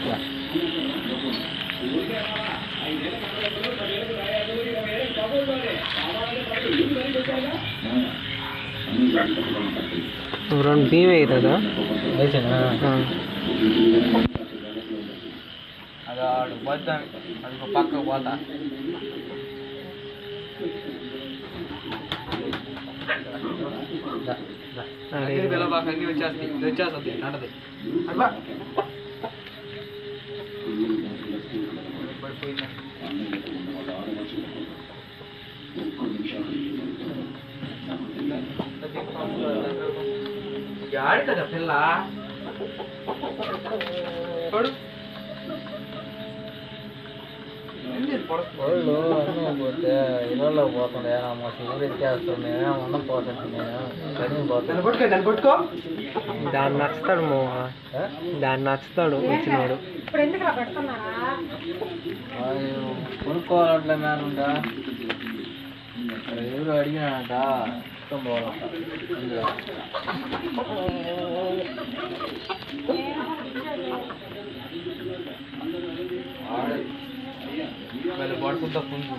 రెండు భీమ్ అవుతుందా వేసానా ఆ. అది ఆడు పోతాం అది ఒక పక్కకు పోతా అదే. అన్ని పిల్లబాక అన్ని వచ్చేస్తాయి ఇది వచ్చేస్తుంది నడది అట్లా పడిపోయిందా ఆడి కదా పిల్ల పడు వాళ్ళు అన్నీ పోతే ఇళ్ళలో పోతుండే మా శివుడు ఎక్కేస్తుండే ఉన్న పోతుంది నేను కడిగి పోతాను పట్టుకో దాన్ని పట్టుకో దాన్ని నచ్చుతాడు మోహ దాన్ని నచ్చుతాడు వచ్చినాడు ఇప్పుడు ఎందుకు అలా పెడుతున్నారా కొనుక్కోవాలంటే మేనుందా ఎవరు అడిగినాడంట ఇష్టం పోవాలంట అందులో. ఆడే. మళ్ళీ పడుకుంటా పుంజు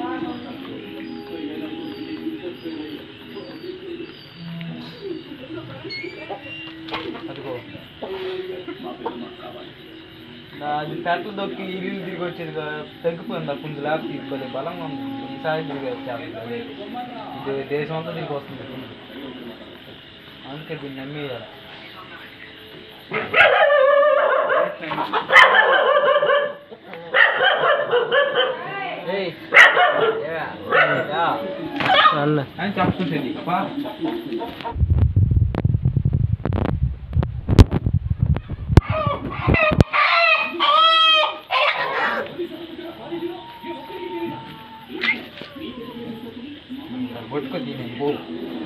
అదిగో నా అది పెట్టలు దొక్కి ఇల్లు తిరిగి వచ్చేది కదా, తగ్గిపోయింది ఆ పుంజు లేకపోతే ఇది భలే బలంగా ఉంది ఈసారి తిరిగి వచ్చేది అదే ఇది దేశం అంతా తిరిగి వస్తుంది పుంజు అందుకే దీన్ని నమ్మేయాలి ఏయ్, ఏవా? యా. అన్న అని చెప్తుంటుంది బా పట్టుకో తినే పో